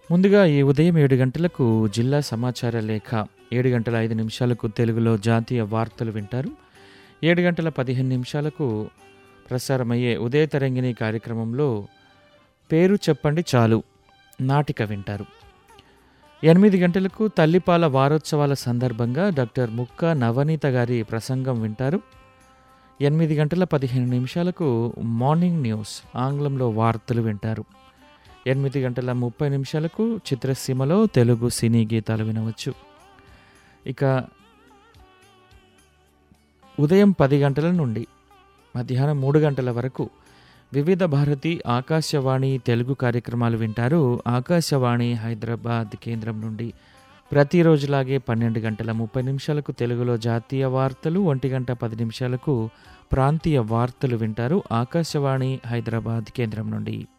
ముందుగా ఈ ఉదయం ఏడు గంటలకు జిల్లా సమాచార లేఖ ఏడు గంటల ఐదు నిమిషాలకు తెలుగులో జాతీయ వార్తలు వింటారు ఏడు గంటల పదిహేను నిమిషాలకు ప్రసారమయ్యే ఉదయ తరంగిణి కార్యక్రమంలో పేరు చెప్పండి చాలు నాటిక వింటారు ఎనిమిది గంటలకు తల్లిపాల వారోత్సవాల సందర్భంగా డాక్టర్ ముక్క నవనీత గారి ప్రసంగం వింటారు ఎనిమిది గంటల పదిహేను నిమిషాలకు మార్నింగ్ న్యూస్ ఆంగ్లంలో వార్తలు వింటారు ఎనిమిది గంటల ముప్పై నిమిషాలకు చిత్రసీమలో తెలుగు సినీ గీతాలు వినవచ్చు ఇక ఉదయం పది గంటల నుండి మధ్యాహ్నం మూడు గంటల వరకు వివిధ భారతి ఆకాశవాణి తెలుగు కార్యక్రమాలు వింటారు ఆకాశవాణి హైదరాబాద్ కేంద్రం నుండి ప్రతిరోజులాగే పన్నెండు గంటల ముప్పై నిమిషాలకు తెలుగులో జాతీయ వార్తలు ఒంటి గంట పది నిమిషాలకు ప్రాంతీయ వార్తలు వింటారు ఆకాశవాణి హైదరాబాద్ కేంద్రం నుండి